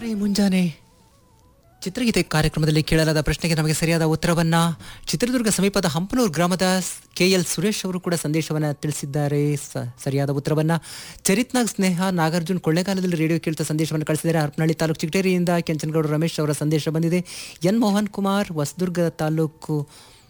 ಮುಂಜಾನೆ ಮುಂಜಾನೆ ಚಿತ್ರಗೀತೆ ಕಾರ್ಯಕ್ರಮದಲ್ಲಿ ಕೇಳಲಾದ ಪ್ರಶ್ನೆಗೆ ನಮಗೆ ಸರಿಯಾದ ಉತ್ತರವನ್ನ ಚಿತ್ರದುರ್ಗ ಸಮೀಪದ ಹಂಪನೂರು ಗ್ರಾಮದ ಕೆ ಎಲ್ ಸುರೇಶ್ ಅವರು ಕೂಡ ಸಂದೇಶವನ್ನ ತಿಳಿಸಿದ್ದಾರೆ ಸ- ಸರಿಯಾದ ಉತ್ತರವನ್ನ ಚರಿತ್ನಾಗ್ ಸ್ನೇಹ ನಾಗಾರ್ಜುನ್ ಕೊಳ್ಳೇಗಾಲದಲ್ಲಿ ರೇಡಿಯೋ ಕೇಳ್ತಾ ಸಂದೇಶವನ್ನು ಕಳಿಸಿದ್ದಾರೆ ಹರಪನಹಳ್ಳಿ ತಾಲೂಕು ಚಿಗಟೇರಿಯಿಂದ ಕೆಂಚನಗೌಡ ರಮೇಶ್ ಅವರ ಸಂದೇಶ ಬಂದಿದೆ ಎನ್ ಮೋಹನ್ ಕುಮಾರ್ ಹೊಸದುರ್ಗ ತಾಲೂಕು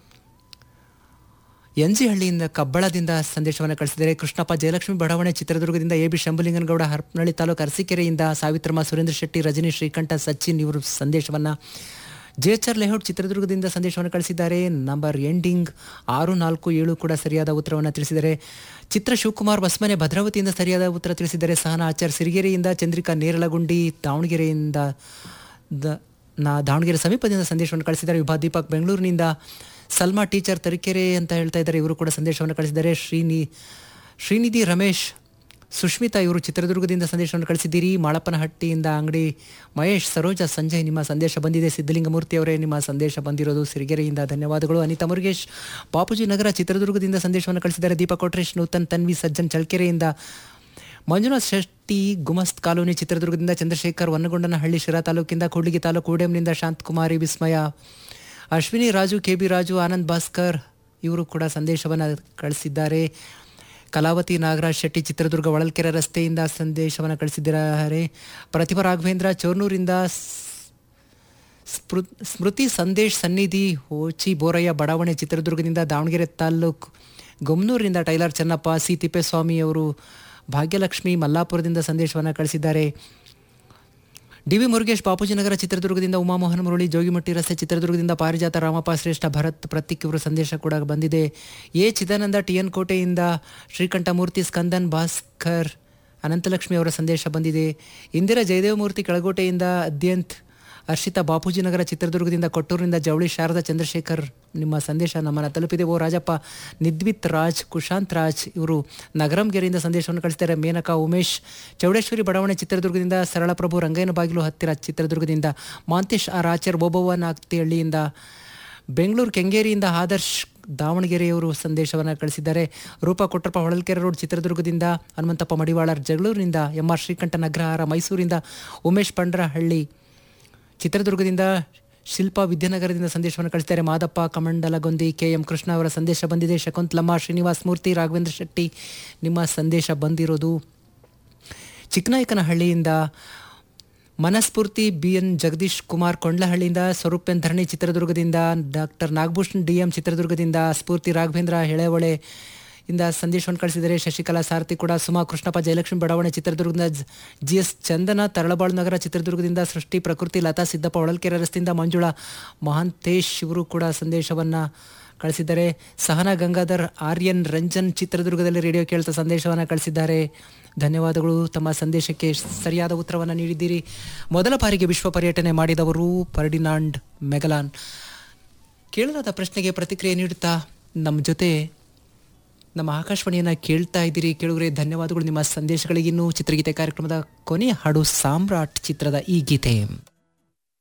ಎನ್ಜಿಹಳ್ಳಿಯಿಂದ ಕಬ್ಬಳದಿಂದ ಸಂದೇಶವನ್ನು ಕಳಿಸಿದ್ದಾರೆ ಕೃಷ್ಣಪ್ಪ ಜಯಲಕ್ಷ್ಮಿ ಬಡಾವಣೆ ಚಿತ್ರದುರ್ಗದಿಂದ ಎ ಬಿ ಶಂಭುಲಿಂಗನಗೌಡ ಹರಪನಹಳ್ಳಿ ತಾಲೂಕು ಅರಸೀಕೆರೆಯಿಂದ ಸಾವಿತ್ರಮ್ಮ ಸುರೇಂದ್ರ ಶೆಟ್ಟಿ ರಜನಿ ಶ್ರೀಕಂಠ ಸಚಿನ್ ಇವರು ಸಂದೇಶವನ್ನು ಜೆಎಚ್ಆರ್ ಲೇಔಟ್ ಚಿತ್ರದುರ್ಗದಿಂದ ಸಂದೇಶವನ್ನು ಕಳಿಸಿದ್ದಾರೆ ನಂಬರ್ ಎಂಡಿಂಗ್ ಆರು ನಾಲ್ಕು ಏಳು ಕೂಡ ಸರಿಯಾದ ಉತ್ತರವನ್ನು ತಿಳಿಸಿದ್ದಾರೆ ಚಿತ್ರ ಶಿವಕುಮಾರ್ ಹೊಸಮನೆ ಭದ್ರಾವತಿಯಿಂದ ಸರಿಯಾದ ಉತ್ತರ ತಿಳಿಸಿದ್ದಾರೆ ಸಹನಾ ಆಚಾರ್ ಸಿರಿಗೆರೆಯಿಂದ ಚಂದ್ರಿಕಾ ನೇರಳಗುಂಡಿ ದಾವಣಗೆರೆಯಿಂದ ದ ನಾ ದಾವಣಗೆರೆ ಸಮೀಪದಿಂದ ಸಂದೇಶವನ್ನು ಕಳಿಸಿದ್ದಾರೆ ವಿಭಾ ದೀಪಕ್ ಬೆಂಗಳೂರಿನಿಂದ ಸಲ್ಮಾ ಟೀಚರ್ ತರೀಕೆರೆ ಅಂತ ಹೇಳ್ತಾ ಇದ್ದಾರೆ ಇವರು ಕೂಡ ಸಂದೇಶವನ್ನು ಕಳಿಸಿದ್ದಾರೆ ಶ್ರೀನಿ ಶ್ರೀನಿಧಿ ರಮೇಶ್ ಸುಷ್ಮಿತಾ ಇವರು ಚಿತ್ರದುರ್ಗದಿಂದ ಸಂದೇಶವನ್ನು ಕಳಿಸಿದ್ದೀರಿ ಮಾಳಪ್ಪನಹಟ್ಟಿಯಿಂದ ಅಂಗಡಿ ಮಹೇಶ್ ಸರೋಜ ಸಂಜಯ್ ನಿಮ್ಮ ಸಂದೇಶ ಬಂದಿದೆ ಸಿದ್ಧಲಿಂಗಮೂರ್ತಿ ಅವರೇ ನಿಮ್ಮ ಸಂದೇಶ ಬಂದಿರೋದು ಸಿರಿಗೆರೆಯಿಂದ ಧನ್ಯವಾದಗಳು ಅನಿತಾ ಮುರುಗೇಶ್ ಬಾಪೂಜಿ ನಗರ ಚಿತ್ರದುರ್ಗದಿಂದ ಸಂದೇಶವನ್ನು ಕಳಿಸಿದ್ದಾರೆ ದೀಪಕ್ ಕೊಟ್ರೇಶ್ ನೂತನ್ ತನ್ವಿ ಸಜ್ಜನ್ ಚಳ್ಕೆರೆಯಿಂದ ಮಂಜುನಾಥ್ ಶೆಟ್ಟಿ ಗುಮಸ್ತ್ ಕಾಲೋನಿ ಚಿತ್ರದುರ್ಗದಿಂದ ಚಂದ್ರಶೇಖರ್ ವನ್ನಗೊಂಡನಹಳ್ಳಿ ಶಿರಾ ತಾಲೂಕಿಂದ ಕೂಡ್ಲಿಗಿ ತಾಲೂಕು ಕೂಡೆಂನಿಂದ ಶಾಂತಕುಮಾರಿ ವಿಸ್ಮಯ ಅಶ್ವಿನಿ ರಾಜು ಕೆ ಬಿ ರಾಜು ಆನಂದ್ ಭಾಸ್ಕರ್ ಇವರು ಕೂಡ ಸಂದೇಶವನ್ನು ಕಳಿಸಿದ್ದಾರೆ ಕಲಾವತಿ ನಾಗರಾಜ್ ಶೆಟ್ಟಿ ಚಿತ್ರದುರ್ಗ ಹೊಳಲ್ಕೆರೆ ರಸ್ತೆಯಿಂದ ಸಂದೇಶವನ್ನು ಕಳಿಸಿದ್ದಾರೆ ಪ್ರತಿಭಾ ರಾಘವೇಂದ್ರ ಚೋರ್ನೂರಿಂದ ಸ್- ಸ್ಮೃ- ಸ್ಮೃತಿ ಸಂದೇಶ್ ಸನ್ನಿಧಿ ಹೋಚಿ ಬೋರಯ್ಯ ಬಡಾವಣೆ ಚಿತ್ರದುರ್ಗದಿಂದ ದಾವಣಗೆರೆ ತಾಲ್ಲೂಕು ಗೊಮ್ನೂರಿನಿಂದ ಟೈಲರ್ ಚೆನ್ನಪ್ಪ ಸಿ ತಿಪ್ಪೇಸ್ವಾಮಿ ಅವರು ಭಾಗ್ಯಲಕ್ಷ್ಮಿ ಮಲ್ಲಾಪುರದಿಂದ ಸಂದೇಶವನ್ನು ಕಳಿಸಿದ್ದಾರೆ ಡಿ ವಿ ಮುರುಗೇಶ್ ಬಾಪೂಜಿನಗರ ಚಿತ್ರದುರ್ಗದಿಂದ ಉಮಾಮೋಹನ್ ಮುರಳಿ ಜೋಗಿಮಟ್ಟಿ ರಸ್ತೆ ಚಿತ್ರದುರ್ಗದಿಂದ ಪಾರಿಜಾತ ರಾಮಪ್ಪ ಶ್ರೇಷ್ಠ ಭರತ್ ಪ್ರತೀಕ್ ಇವರ ಸಂದೇಶ ಕೂಡ ಬಂದಿದೆ ಎ ಚಿದಾನಂದ ಟಿ ಎನ್ ಕೋಟೆಯಿಂದ ಶ್ರೀಕಂಠಮೂರ್ತಿ ಸ್ಕಂದನ್ ಭಾಸ್ಕರ್ ಅನಂತಲಕ್ಷ್ಮಿ ಅವರ ಸಂದೇಶ ಬಂದಿದೆ ಇಂದಿರಾ ಜಯದೇವಮೂರ್ತಿ ಕೆಳಗೋಟೆಯಿಂದ ಅದ್ಯಂತ್ ಹರ್ಷಿತಾ ಬಾಪೂಜಿನಗರ ಚಿತ್ರದುರ್ಗದಿಂದ ಕೊಟ್ಟೂರಿನಿಂದ ಜವಳಿ ಶಾರದಾ ಚಂದ್ರಶೇಖರ್ ನಿಮ್ಮ ಸಂದೇಶ ನಮ್ಮನ್ನು ತಲುಪಿದೆ ಓ ರಾಜಪ್ಪ ನಿದ್ವಿತ್ ರಾಜ್ ಕುಶಾಂತ್ ರಾಜ್ ಇವರು ನಗರಂಗೆರೆಯಿಂದ ಸಂದೇಶವನ್ನು ಕಳಿಸ್ತಾರೆ ಮೇನಕಾ ಉಮೇಶ್ ಚೌಡೇಶ್ವರಿ ಬಡಾವಣೆ ಚಿತ್ರದುರ್ಗದಿಂದ ಸರಳಪ್ರಭು ರಂಗಯ್ಯನ ಬಾಗಿಲು ಹತ್ತಿರ ಚಿತ್ರದುರ್ಗದಿಂದ ಮಾಂತೇಶ್ ಆರ್ ಆಚಾರ್ ಬೋಬವ್ವ ನಾಗ್ತಿಹಳ್ಳಿಯಿಂದ ಬೆಂಗಳೂರು ಕೆಂಗೇರಿಯಿಂದ ಆದರ್ಶ್ ದಾವಣಗೆರೆಯವರು ಸಂದೇಶವನ್ನು ಕಳಿಸಿದ್ದಾರೆ ರೂಪಾ ಕೊಟ್ರಪ್ಪ ಹೊಳಲ್ಕೆರೆ ರೋಡ್ ಚಿತ್ರದುರ್ಗದಿಂದ ಹನುಮಂತಪ್ಪ ಮಡಿವಾಳರ್ ಜಗಳೂರಿನಿಂದ ಎಂ ಆರ್ ಶ್ರೀಕಂಠ ನಗ್ರಹಾರ ಮೈಸೂರಿಂದ ಉಮೇಶ್ ಪಂಡ್ರಹಳ್ಳಿ ಚಿತ್ರದುರ್ಗದಿಂದ ಶಿಲ್ಪಾ ವಿದ್ಯಾನಗರದಿಂದ ಸಂದೇಶವನ್ನು ಕಳಿಸಿದ್ದಾರೆ ಮಾದಪ್ಪ ಕಮಂಡಲಗೊಂದಿ ಕೆ ಎಂ ಕೃಷ್ಣ ಅವರ ಸಂದೇಶ ಬಂದಿದೆ ಶಕುಂತಲಮ್ಮ ಶ್ರೀನಿವಾಸ್ ಮೂರ್ತಿ ರಾಘವೇಂದ್ರ ಶೆಟ್ಟಿ ನಿಮ್ಮ ಸಂದೇಶ ಬಂದಿರೋದು ಚಿಕ್ಕನಾಯಕನಹಳ್ಳಿಯಿಂದ ಮನಸ್ಫೂರ್ತಿ ಬಿ ಎನ್ ಜಗದೀಶ್ ಕುಮಾರ್ ಕೊಂಡ್ಲಹಳ್ಳಿಯಿಂದ ಸ್ವರೂಪೆನ್ ಧರಣಿ ಚಿತ್ರದುರ್ಗದಿಂದ ಡಾಕ್ಟರ್ ನಾಗಭೂಷಣ್ ಡಿ ಎಂ ಚಿತ್ರದುರ್ಗದಿಂದ ಸ್ಫೂರ್ತಿ ರಾಘವೇಂದ್ರ ಹೆಳೆವಳೆ ಇಂದ ಸಂದೇಶವನ್ನು ಕಳಿಸಿದರೆ ಶಶಿಕಲಾ ಸಾರಥಿ ಕೂಡ ಸುಮಾ ಕೃಷ್ಣಪ್ಪ ಜಯಲಕ್ಷ್ಮಿ ಬಡಾವಣೆ ಚಿತ್ರದುರ್ಗದಿಂದ ಜಿ ಎಸ್ ಚಂದನ ತರಳಬಾಳು ನಗರ ಚಿತ್ರದುರ್ಗದಿಂದ ಸೃಷ್ಟಿ ಪ್ರಕೃತಿ ಲತಾ ಸಿದ್ದಪ್ಪ ಹೊಳಲ್ಕೆರೆ ರಸ್ತೆಯಿಂದ ಮಂಜುಳಾ ಮಹಾಂತೇಶ್ ಇವರು ಕೂಡ ಸಂದೇಶವನ್ನು ಕಳಿಸಿದ್ದಾರೆ ಸಹನಾ ಗಂಗಾಧರ್ ಆರ್ಯನ್ ರಂಜನ್ ಚಿತ್ರದುರ್ಗದಲ್ಲಿ ರೇಡಿಯೋ ಕೇಳ್ತಾ ಸಂದೇಶವನ್ನು ಕಳಿಸಿದ್ದಾರೆ ಧನ್ಯವಾದಗಳು ತಮ್ಮ ಸಂದೇಶಕ್ಕೆ ಸರಿಯಾದ ಉತ್ತರವನ್ನು ನೀಡಿದ್ದೀರಿ ಮೊದಲ ಬಾರಿಗೆ ವಿಶ್ವ ಪರ್ಯಟನೆ ಮಾಡಿದವರು ಫರ್ಡಿನಾಂಡ್ ಮೆಗಲಾನ್ ಕೇಳಲಾದ ಪ್ರಶ್ನೆಗೆ ಪ್ರತಿಕ್ರಿಯೆ ನೀಡುತ್ತಾ ನಮ್ಮ ಜೊತೆ ನಮ್ಮ ಆಕಾಶವಾಣಿಯನ್ನು ಕೇಳ್ತಾ ಇದ್ದೀರಿ ಕೇಳುಗರೆ ಧನ್ಯವಾದಗಳು ನಿಮ್ಮ ಸಂದೇಶಗಳಿಗಿನ್ನೂ ಚಿತ್ರಗೀತೆ ಕಾರ್ಯಕ್ರಮದ ಕೊನೆಯ ಹಾಡು ಸಾಮ್ರಾಟ್ ಚಿತ್ರದ ಈ ಗೀತೆ